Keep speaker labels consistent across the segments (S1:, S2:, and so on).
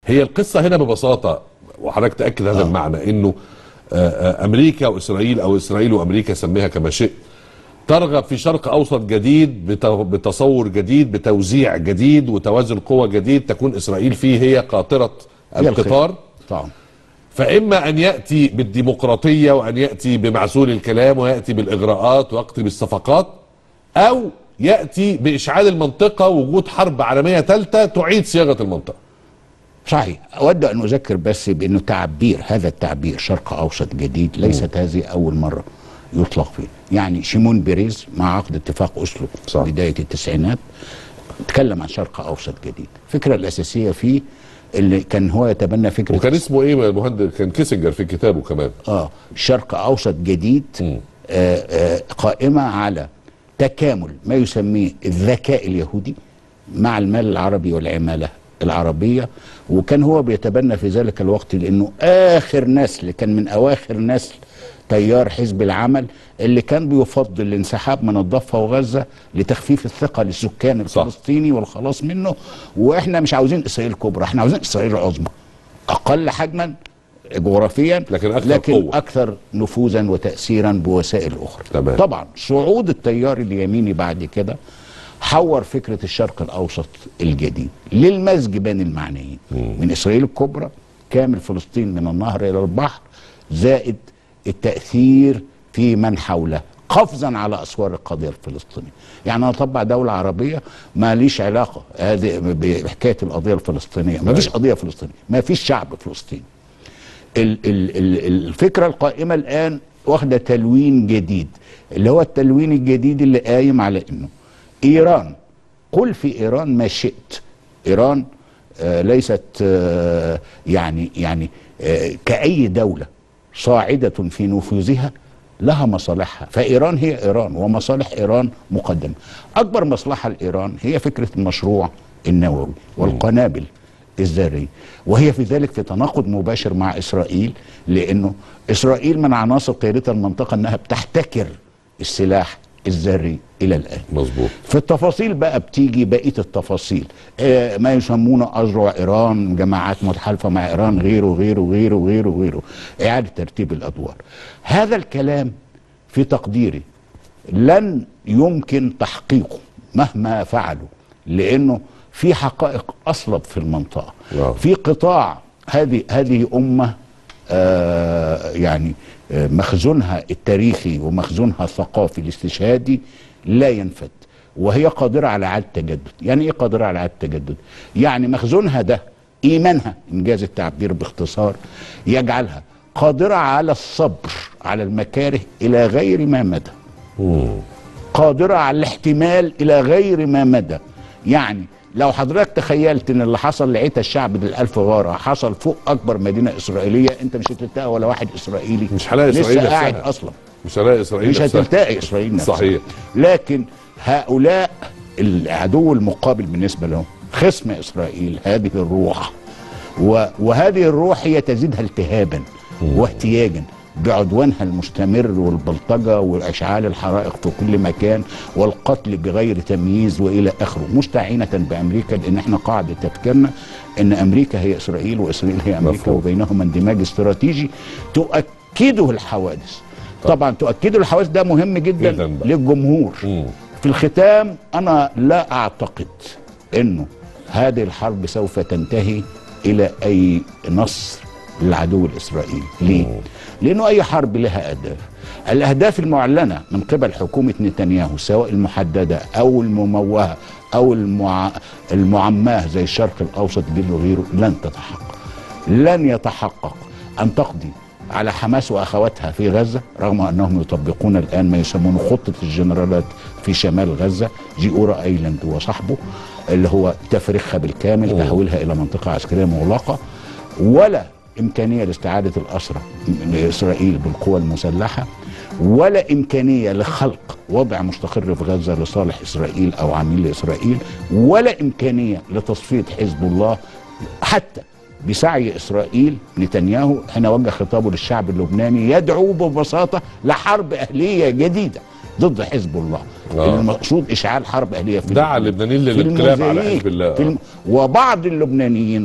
S1: هي القصه هنا ببساطه وحضرتك تاكد هذا
S2: آه.
S1: المعنى انه آه، آه، امريكا واسرائيل او اسرائيل وامريكا سميها كما شئت ترغب في شرق اوسط جديد بت- بتصور جديد بتوزيع جديد وتوازن قوى جديد تكون اسرائيل فيه هي قاطره
S2: هي الخير.
S1: القطار
S2: طبعا
S1: فاما ان ياتي بالديمقراطيه وان ياتي بمعزول الكلام وياتي بالاغراءات وياتي بالصفقات او ياتي باشعال المنطقه وجود حرب عالميه ثالثه تعيد صياغه المنطقه
S2: صحيح اود ان اذكر بس بانه تعبير هذا التعبير شرق اوسط جديد ليست هذه اول مره يطلق فيه يعني شيمون بيريز مع عقد اتفاق اوسلو
S1: صح.
S2: بدايه التسعينات تكلم عن شرق اوسط جديد الفكره الاساسيه فيه اللي كان هو يتبنى فكره
S1: وكان اسمه ايه يا المهندس كان كيسنجر في كتابه كمان
S2: اه شرق اوسط جديد
S1: مم.
S2: آه آه قائمه على تكامل ما يسميه الذكاء اليهودي مع المال العربي والعماله العربيه وكان هو بيتبنى في ذلك الوقت لانه اخر نسل كان من اواخر نسل تيار حزب العمل اللي كان بيفضل الانسحاب من الضفه وغزه لتخفيف الثقه للسكان
S1: صح.
S2: الفلسطيني والخلاص منه واحنا مش عاوزين اسرائيل كبرى احنا عاوزين اسرائيل عظمى اقل حجما جغرافيا
S1: لكن أكثر
S2: لكن
S1: قوة.
S2: اكثر نفوذا وتاثيرا بوسائل اخرى
S1: تمام.
S2: طبعا صعود التيار اليميني بعد كده حور فكره الشرق الاوسط الجديد للمزج بين المعنيين من اسرائيل الكبرى كامل فلسطين من النهر الى البحر زائد التاثير في من حوله قفزا على اسوار القضيه الفلسطينيه يعني انا اطبع دوله عربيه ما ليش علاقه هذه بحكايه القضيه الفلسطينيه ما فيش قضيه فلسطينيه ما فيش شعب فلسطيني ال- ال- ال- الفكره القائمه الان واخده تلوين جديد اللي هو التلوين الجديد اللي قايم على انه ايران قل في ايران ما شئت ايران آه ليست آه يعني يعني آه كاي دوله صاعده في نفوذها لها مصالحها فايران هي ايران ومصالح ايران مقدمه اكبر مصلحه لايران هي فكره المشروع النووي والقنابل الذرية وهي في ذلك في تناقض مباشر مع إسرائيل لأنه إسرائيل من عناصر قيادة المنطقة أنها بتحتكر السلاح الذري إلى الآن
S1: مظبوط
S2: في التفاصيل بقى بتيجي بقيه التفاصيل آه ما يسمونه اذرع ايران جماعات متحالفه مع ايران غيره غيره غيره غيره غيره اعاده ترتيب الادوار هذا الكلام في تقديري لن يمكن تحقيقه مهما فعلوا لانه في حقائق اصلب في المنطقه
S1: واو.
S2: في قطاع هذه هذه امه آه يعني آه مخزونها التاريخي ومخزونها الثقافي الاستشهادي لا ينفد وهي قادرة على إعادة تجدد يعني إيه قادرة على إعادة تجدد يعني مخزونها ده إيمانها إنجاز التعبير باختصار يجعلها قادرة على الصبر على المكاره إلى غير ما مدى قادرة على الاحتمال إلى غير ما مدى يعني لو حضرتك تخيلت ان اللي حصل لعيتا الشعب بالألف غارة حصل فوق أكبر مدينة إسرائيلية أنت مش هتلتقى ولا واحد إسرائيلي
S1: مش هلاقي إسرائيل
S2: لسه قاعد
S1: نفسها.
S2: أصلا
S1: مش هلاقي اسرائيل
S2: مش
S1: نفسها.
S2: هتلتقي اسرائيل نفسها
S1: صحيح.
S2: لكن هؤلاء العدو المقابل بالنسبه لهم خصم اسرائيل هذه الروح و- وهذه الروح هي تزيدها التهابا واحتياجا بعدوانها المستمر والبلطجه واشعال الحرائق في كل مكان والقتل بغير تمييز والى اخره مستعينه بامريكا لان احنا قاعده تفكيرنا ان امريكا هي اسرائيل واسرائيل هي امريكا
S1: مفهوم.
S2: وبينهما اندماج استراتيجي تؤكده الحوادث طبعا تؤكده الحوادث ده مهم جدا,
S1: جداً بقى.
S2: للجمهور
S1: مم.
S2: في الختام انا لا اعتقد انه هذه الحرب سوف تنتهي الى اي نصر للعدو الاسرائيلي ليه لانه اي حرب لها اهداف الاهداف المعلنه من قبل حكومه نتنياهو سواء المحدده او المموهه او المع... المعماه زي الشرق الاوسط جل وغيره لن تتحقق لن يتحقق ان تقضي على حماس واخواتها في غزه رغم انهم يطبقون الان ما يسمونه خطه الجنرالات في شمال غزه جيورا ايلاند وصاحبه اللي هو تفريخها بالكامل تحويلها الى منطقه عسكريه مغلقه ولا امكانيه لاستعاده الاسرى لاسرائيل بالقوى المسلحه ولا امكانيه لخلق وضع مستقر في غزه لصالح اسرائيل او عميل لاسرائيل ولا امكانيه لتصفيه حزب الله حتى بسعي اسرائيل نتنياهو حين وجه خطابه للشعب اللبناني يدعو ببساطه لحرب اهليه جديده ضد حزب الله
S1: آه.
S2: المقصود اشعال حرب اهليه في
S1: دعا
S2: لبنان.
S1: اللبنانيين
S2: في
S1: للانقلاب على
S2: الموزاييك،
S1: حزب الله
S2: في الم... وبعض اللبنانيين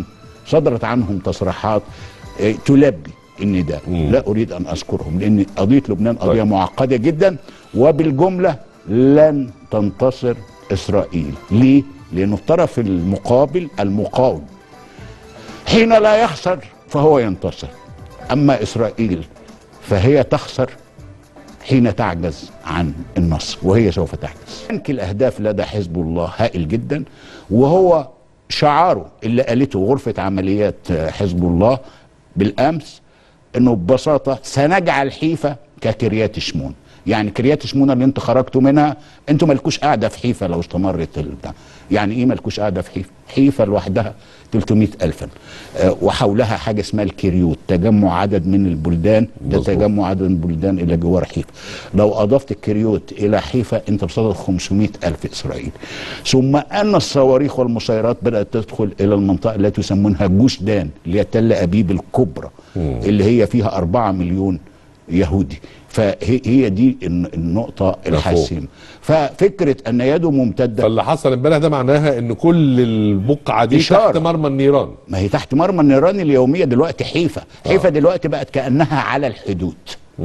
S2: صدرت عنهم تصريحات آه، تلبي النداء لا اريد ان اذكرهم لان قضيه لبنان قضيه
S1: طيب.
S2: معقده جدا وبالجمله لن تنتصر اسرائيل ليه لانه الطرف المقابل المقاوم حين لا يخسر فهو ينتصر اما اسرائيل فهي تخسر حين تعجز عن النصر وهي سوف تعجز بنك الاهداف لدى حزب الله هائل جدا وهو شعاره اللي قالته غرفه عمليات حزب الله بالامس انه ببساطه سنجعل حيفا ككريات شمون يعني كريات شمون اللي انتوا خرجتوا منها انتوا مالكوش قاعده في حيفا لو استمرت البتاع يعني ايه مالكوش قاعده في حيفا حيفا لوحدها 300 الفا آه، وحولها حاجه اسمها الكريوت تجمع عدد من البلدان ده
S1: مظبوط.
S2: تجمع عدد من البلدان الى جوار حيفا لو اضفت الكريوت الى حيفا انت بصدد 500 الف اسرائيلي ثم ان الصواريخ والمسيرات بدات تدخل الى المنطقه التي يسمونها جوش دان اللي هي تل ابيب الكبرى اللي هي فيها 4 مليون يهودي فهي هي دي الن- النقطه الحاسمه ففكره ان يده ممتده
S1: فاللي حصل امبارح ده معناها ان كل البقعه دي
S2: إشارة.
S1: تحت مرمى النيران
S2: ما هي تحت مرمى النيران اليوميه دلوقتي حيفا حيفا دلوقتي بقت كانها على الحدود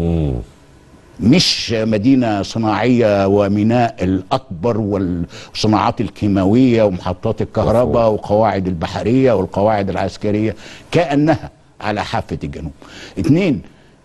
S2: مش مدينة صناعية وميناء الأكبر والصناعات الكيماوية ومحطات الكهرباء
S1: مفهوم.
S2: وقواعد البحرية والقواعد العسكرية كأنها على حافة الجنوب اثنين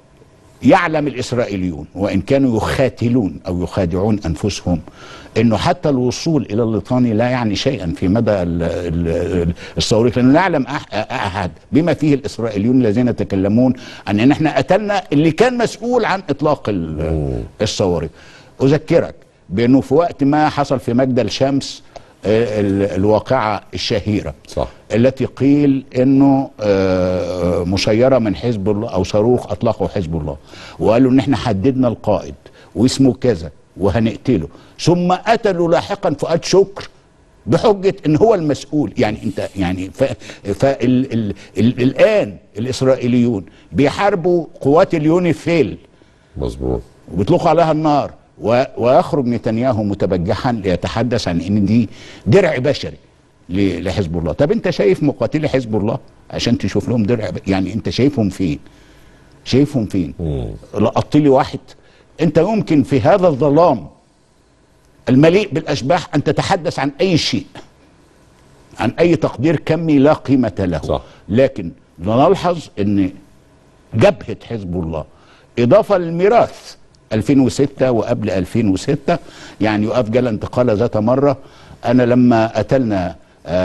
S2: يعلم الإسرائيليون وإن كانوا يخاتلون أو يخادعون أنفسهم أنه حتى الوصول إلى الليطاني لا يعني شيئا في مدى ال- ال- الصواريخ لأنه لا يعلم أح- أحد بما فيه الإسرائيليون الذين يتكلمون عن أن احنا قتلنا اللي كان مسؤول عن إطلاق ال- الصواريخ أذكرك بأنه في وقت ما حصل في مجدل الشمس آه، ال- الواقعة الشهيرة
S1: صح
S2: التي قيل انه آه، مسيره من حزب الله او صاروخ اطلقه حزب الله وقالوا ان احنا حددنا القائد واسمه كذا وهنقتله ثم قتلوا لاحقا فؤاد شكر بحجه ان هو المسؤول يعني انت يعني ف فال ال ال الان الاسرائيليون بيحاربوا قوات اليونيفيل
S1: مظبوط
S2: وبيطلقوا عليها النار و- ويخرج نتنياهو متبجحا ليتحدث عن ان دي درع بشري ل- لحزب الله طب انت شايف مقاتلي حزب الله عشان تشوف لهم درع ب- يعني انت شايفهم فين شايفهم فين لقطت لي واحد انت يمكن في هذا الظلام المليء بالاشباح ان تتحدث عن اي شيء عن اي تقدير كمي لا قيمه له
S1: صح.
S2: لكن نلحظ ان جبهه حزب الله اضافه للميراث 2006 وقبل 2006 يعني يقف جل انتقال ذات مره انا لما قتلنا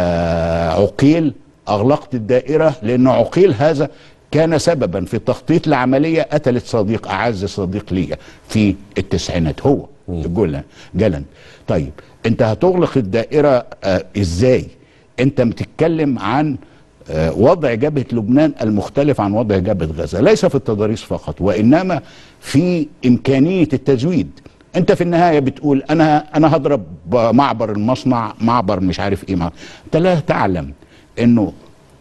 S2: آه عقيل اغلقت الدائره لان عقيل هذا كان سببا في تخطيط العمليه قتلت صديق اعز صديق ليا في التسعينات هو جولان جلن طيب انت هتغلق الدائره آه ازاي انت بتتكلم عن آه، وضع جبهة لبنان المختلف عن وضع جبهة غزة ليس في التضاريس فقط وإنما في إمكانية التزويد أنت في النهاية بتقول أنا أنا هضرب معبر المصنع معبر مش عارف إيه معبر. أنت لا تعلم إنه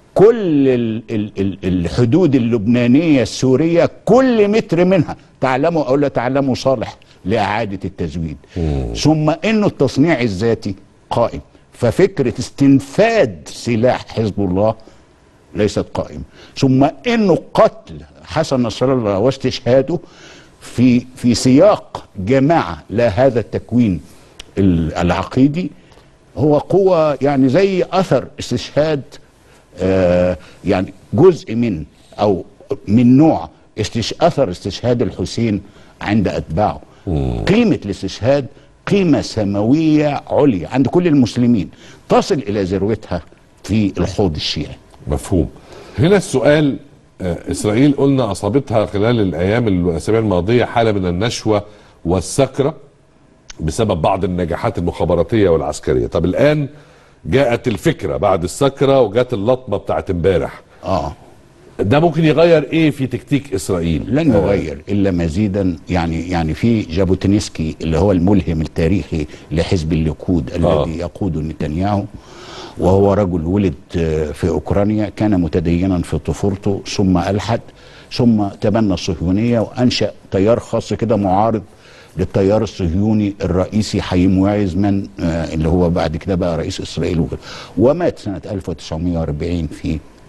S2: كل ال ال ال الحدود اللبنانية السورية كل متر منها تعلموا أو لا تعلموا صالح لإعادة التزويد ثم إنه التصنيع الذاتي قائم ففكرة استنفاد سلاح حزب الله ليست قائمة ثم انه قتل حسن نصر الله واستشهاده في في سياق جماعة لا هذا التكوين ال- العقيدي هو قوة يعني زي اثر استشهاد آه يعني جزء من او من نوع استش اثر استشهاد الحسين عند اتباعه قيمة الاستشهاد قيمة سماوية عليا عند كل المسلمين تصل الى ذروتها في الحوض الشيعي
S1: مفهوم هنا السؤال آه، اسرائيل قلنا اصابتها خلال الايام الاسابيع الماضيه حاله من النشوه والسكره بسبب بعض النجاحات المخابراتيه والعسكريه طب الان جاءت الفكره بعد السكره وجات اللطمه بتاعت امبارح
S2: اه
S1: ده ممكن يغير ايه في تكتيك اسرائيل
S2: لن يغير الا مزيدا يعني يعني في جابوتينسكي اللي هو الملهم التاريخي لحزب الليكود
S1: آه.
S2: الذي يقوده نتنياهو وهو رجل ولد آه، في اوكرانيا كان متدينا في طفولته ثم الحد ثم تبنى الصهيونيه وانشا تيار خاص كده معارض للتيار الصهيوني الرئيسي حييم وايزمان آه، اللي هو بعد كده بقى رئيس اسرائيل وكده ومات سنه 1940 في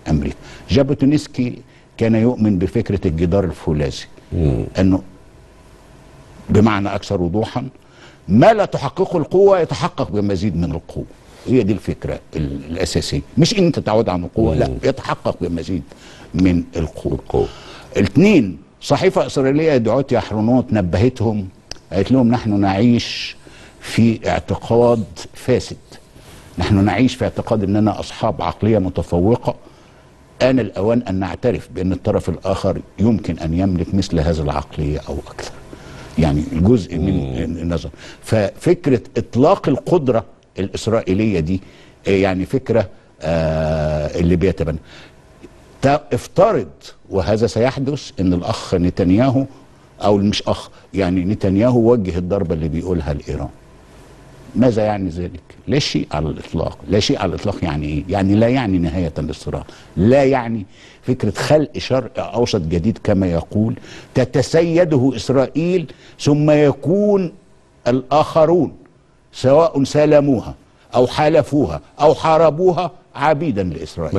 S2: امريكا جابوتينسكي كان يؤمن بفكره الجدار الفولاذي انه بمعنى اكثر وضوحا ما لا تحققه القوه يتحقق بمزيد من القوه هي دي الفكره ال- الاساسيه مش ان تتعود عن القوه لا يتحقق بمزيد من القوه
S1: القوة.
S2: الاثنين صحيفه اسرائيليه دعوت يحرونوت نبهتهم قالت لهم نحن نعيش في اعتقاد فاسد نحن نعيش في اعتقاد اننا اصحاب عقليه متفوقه آن الأوان أن نعترف بأن الطرف الآخر يمكن أن يملك مثل هذه العقلية أو أكثر يعني جزء من النظر ففكرة إطلاق القدرة الإسرائيلية دي آه، يعني فكرة آه، اللي بيتبنى تا- افترض وهذا سيحدث ان الاخ نتنياهو او مش اخ يعني نتنياهو وجه الضربه اللي بيقولها لايران ماذا يعني ذلك؟ لا شيء على الاطلاق، لا شيء على الاطلاق يعني ايه؟ يعني لا يعني نهايه للصراع، لا يعني فكره خلق شرق اوسط جديد كما يقول تتسيده اسرائيل ثم يكون الاخرون سواء سالموها او حالفوها او حاربوها عبيدا لاسرائيل.